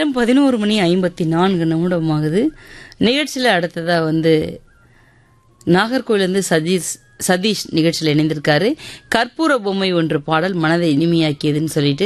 நேரம் பதினோரு மணி ஐம்பத்தி நான்கு நிமிடமாகுது நிகழ்ச்சியில் அடுத்ததாக வந்து நாகர்கோவிலேருந்து சதீஷ் சதீஷ் நிகழ்ச்சியில் இணைந்திருக்காரு கற்பூர பொம்மை ஒன்று பாடல் மனதை இனிமையாக்கியதுன்னு சொல்லிட்டு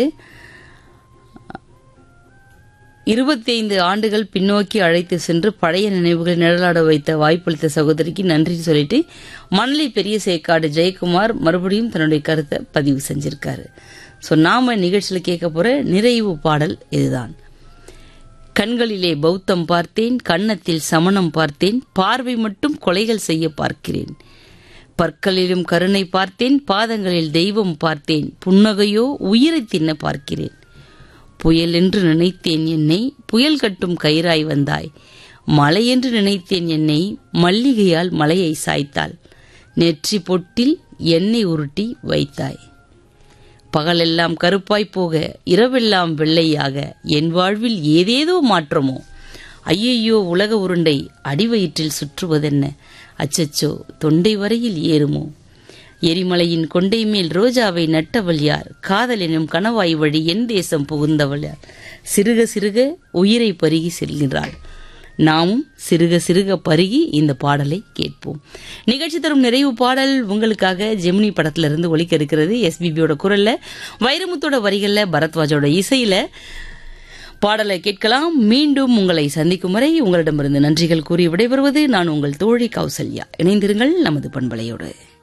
இருபத்தைந்து ஆண்டுகள் பின்னோக்கி அழைத்து சென்று பழைய நினைவுகளை நிழலாட வைத்த வாய்ப்பளித்த சகோதரிக்கு நன்றி சொல்லிட்டு மணலி பெரிய சேக்காடு ஜெயக்குமார் மறுபடியும் தன்னுடைய கருத்தை பதிவு செஞ்சிருக்காரு ஸோ நாம நிகழ்ச்சியில் கேட்க போற நிறைவு பாடல் இதுதான் கண்களிலே பௌத்தம் பார்த்தேன் கன்னத்தில் சமணம் பார்த்தேன் பார்வை மட்டும் கொலைகள் செய்ய பார்க்கிறேன் பற்களிலும் கருணை பார்த்தேன் பாதங்களில் தெய்வம் பார்த்தேன் புன்னகையோ உயிரை தின்ன பார்க்கிறேன் புயல் என்று நினைத்தேன் என்னை புயல் கட்டும் கயிறாய் வந்தாய் மலை என்று நினைத்தேன் என்னை மல்லிகையால் மலையை சாய்த்தாள் நெற்றி பொட்டில் எண்ணெய் உருட்டி வைத்தாய் பகலெல்லாம் கருப்பாய் போக இரவெல்லாம் வெள்ளையாக என் வாழ்வில் ஏதேதோ மாற்றமோ ஐயையோ உலக உருண்டை அடிவயிற்றில் சுற்றுவதென்ன அச்சச்சோ தொண்டை வரையில் ஏறுமோ எரிமலையின் கொண்டை மேல் ரோஜாவை நட்டவள் யார் காதலெனும் கணவாய் வழி என் தேசம் புகுந்தவள் யார் சிறுக சிறுக உயிரை பருகி செல்கிறாள் நாமும் சிறுக சிறுக பருகி இந்த பாடலை கேட்போம் நிகழ்ச்சி தரும் நிறைவு பாடல் உங்களுக்காக ஜெமினி படத்திலிருந்து ஒலிக்க இருக்கிறது எஸ்பிபியோட குரல்ல வைரமுத்தோட வரிகள்ல பரத்வாஜோட இசையில பாடலை கேட்கலாம் மீண்டும் உங்களை சந்திக்கும் வரை உங்களிடமிருந்து நன்றிகள் கூறி விடைபெறுவது நான் உங்கள் தோழி கௌசல்யா இணைந்திருங்கள் நமது பண்பலையோடு